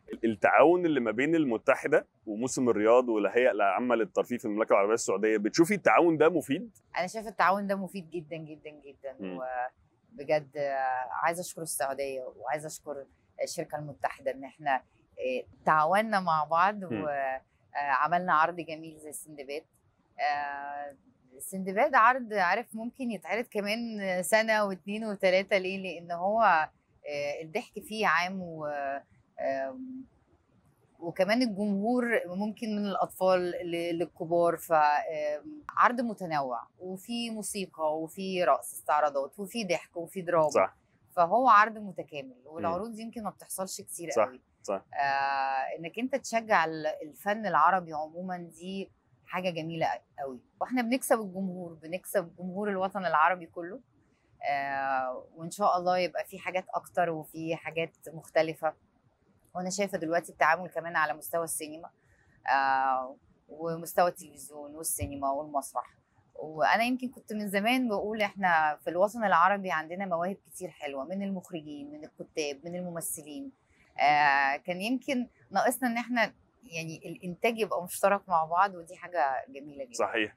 التعاون اللي ما بين المتحده وموسم الرياض والهيئه العامه للترفيه في المملكه العربيه السعوديه بتشوفي التعاون ده مفيد انا شايفه التعاون ده مفيد جدا جدا جدا مم. وبجد آه، عايزه اشكر السعوديه وعايزه اشكر الشركه المتحده ان احنا آه، تعاوننا مع بعض مم. وعملنا عرض جميل زي السندباد آه، السندباد عرض عارف ممكن يتعرض كمان سنه واثنين وثلاثه ليه؟ لان هو آه، الضحك فيه عام و آم، وكمان الجمهور ممكن من الاطفال ل- للكبار فعرض متنوع وفي موسيقى وفي رقص استعراضات وفي ضحك وفي دراما صح فهو عرض متكامل والعروض دي يمكن ما بتحصلش كتير صح، قوي صح. آه انك انت تشجع ال- الفن العربي عموما دي حاجه جميله قوي واحنا بنكسب الجمهور بنكسب جمهور الوطن العربي كله آه وان شاء الله يبقى في حاجات اكتر وفي حاجات مختلفه وانا شايفه دلوقتي التعامل كمان على مستوى السينما آه ومستوى التلفزيون والسينما والمسرح وانا يمكن كنت من زمان بقول احنا في الوطن العربي عندنا مواهب كتير حلوه من المخرجين من الكتاب من الممثلين آه كان يمكن ناقصنا ان احنا يعني الانتاج يبقى مشترك مع بعض ودي حاجه جميله جدا صحيح